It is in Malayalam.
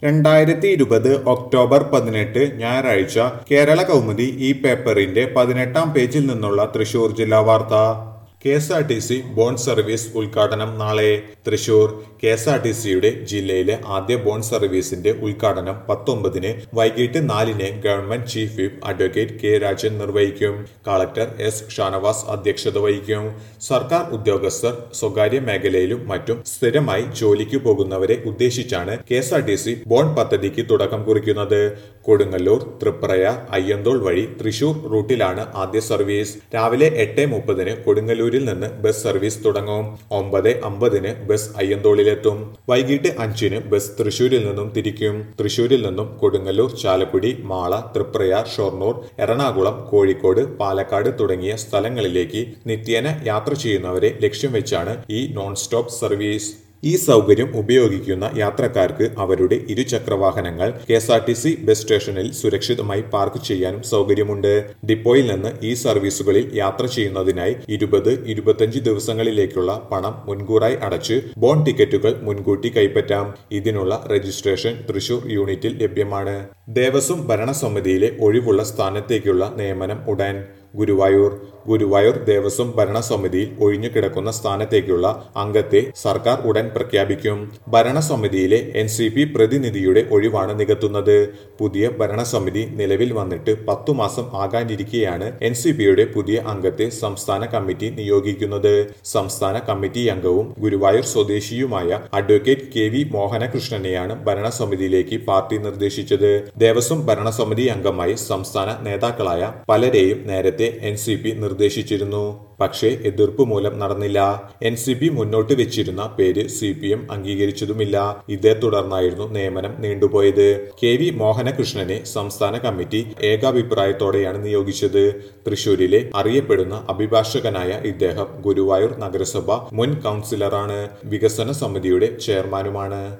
രണ്ടായിരത്തി ഇരുപത് ഒക്ടോബർ പതിനെട്ട് ഞായറാഴ്ച കേരള കൗമുദി ഈ പേപ്പറിന്റെ പതിനെട്ടാം പേജിൽ നിന്നുള്ള തൃശൂർ ജില്ലാ വാർത്ത K S R T C bond service ഉദ്ഘാടനം നാളെ Thrissur K S R T സിയുടെ ജില്ലയിലെ ആദ്യ ബോണ്ട് സർവീസിന്റെ ഉദ്ഘാടനം പത്തൊമ്പതിന് വൈകിട്ട് നാലിന് government chief whip advocate K Rajan നിർവഹിക്കും കളക്ടർ എസ് ഷാനവാസ് അധ്യക്ഷത വഹിക്കും സർക്കാർ ഉദ്യോഗസ്ഥർ സ്വകാര്യ മേഖലയിലും മറ്റും സ്ഥിരമായി ജോലിക്ക് പോകുന്നവരെ ഉദ്ദേശിച്ചാണ് K S R T C bond പദ്ധതിക്ക് തുടക്കം കുറിക്കുന്നത് കൊടുങ്ങല്ലൂർ തൃപ്രയാർ അയ്യന്തോൾ വഴി തൃശൂർ റൂട്ടിലാണ് ആദ്യ സർവീസ് രാവിലെ എട്ട് മുപ്പതിന് കൊടുങ്ങല്ലൂരിൽ നിന്ന് ബസ് സർവീസ് തുടങ്ങും ഒമ്പത് അമ്പതിന് ബസ് അയ്യന്തോളിലെത്തും വൈകിട്ട് അഞ്ചിന് ബസ് തൃശൂരിൽ നിന്നും തിരിക്കും തൃശൂരിൽ നിന്നും കൊടുങ്ങല്ലൂർ ചാലക്കുടി മാള തൃപ്രയാർ ഷൊർണൂർ എറണാകുളം കോഴിക്കോട് പാലക്കാട് തുടങ്ങിയ സ്ഥലങ്ങളിലേക്ക് നിത്യേന യാത്ര ചെയ്യുന്നവരെ ലക്ഷ്യം വെച്ചാണ് ഈ നോൺ സ്റ്റോപ്പ് സർവീസ് ഈ സൗകര്യം ഉപയോഗിക്കുന്ന യാത്രക്കാർക്ക് അവരുടെ ഇരുചക്രവാഹനങ്ങൾ K S R T C bus സ്റ്റേഷനിൽ സുരക്ഷിതമായി പാർക്ക് ചെയ്യാനും സൗകര്യമുണ്ട് ഡിപ്പോയിൽ നിന്ന് ഈ സർവീസുകളിൽ യാത്ര ചെയ്യുന്നതിനായി ഇരുപത് ഇരുപത്തഞ്ച് ദിവസങ്ങളിലേക്കുള്ള പണം മുൻകൂറായി അടച്ച് ബോണ്ട് ടിക്കറ്റുകൾ മുൻകൂട്ടി കൈപ്പറ്റാം ഇതിനുള്ള രജിസ്ട്രേഷൻ തൃശൂർ യൂണിറ്റിൽ ലഭ്യമാണ് ദേവസ്വം ഭരണസമിതിയിലെ ഒഴിവുള്ള സ്ഥാനത്തേക്കുള്ള നിയമനം ഉടൻ ഗുരുവായൂർ ഗുരുവായൂർ ദേവസ്വം ഭരണസമിതിയിൽ ഒഴിഞ്ഞുകിടക്കുന്ന സ്ഥാനത്തേക്കുള്ള അംഗത്തെ സർക്കാർ ഉടൻ പ്രഖ്യാപിക്കും ഭരണസമിതിയിലെ എൻ സി പി പ്രതിനിധിയുടെ ഒഴിവാണ് നികത്തുന്നത് പുതിയ ഭരണസമിതി നിലവിൽ വന്നിട്ട് പത്തു മാസം ആകാനിരിക്കെയാണ് എൻ സി പിയുടെ പുതിയ അംഗത്തെ സംസ്ഥാന കമ്മിറ്റി നിയോഗിക്കുന്നത് സംസ്ഥാന കമ്മിറ്റി അംഗവും ഗുരുവായൂർ സ്വദേശിയുമായ അഡ്വക്കേറ്റ് കെ വി മോഹനകൃഷ്ണനെയാണ് ഭരണസമിതിയിലേക്ക് പാർട്ടി നിർദ്ദേശിച്ചത് ദേവസ്വം ഭരണസമിതി അംഗമായി സംസ്ഥാന നേതാക്കളായ പലരെയും നേരത്തെ എൻ സി പി നിർദ്ദേശിച്ചിരുന്നു പക്ഷേ എതിർപ്പ് മൂലം നടന്നില്ല എൻ സി പി മുന്നോട്ട് വെച്ചിരുന്ന പേര് സി പി എം അംഗീകരിച്ചതുമില്ല ഇതേ തുടർന്നായിരുന്നു നിയമനം നീണ്ടുപോയത് കെ വി മോഹനകൃഷ്ണനെ സംസ്ഥാന കമ്മിറ്റി ഏകാഭിപ്രായത്തോടെയാണ് നിയോഗിച്ചത് തൃശൂരിലെ അറിയപ്പെടുന്ന അഭിഭാഷകനായ ഇദ്ദേഹം ഗുരുവായൂർ നഗരസഭ മുൻ കൗൺസിലറാണ് വികസന സമിതിയുടെ ചെയർമാനുമാണ്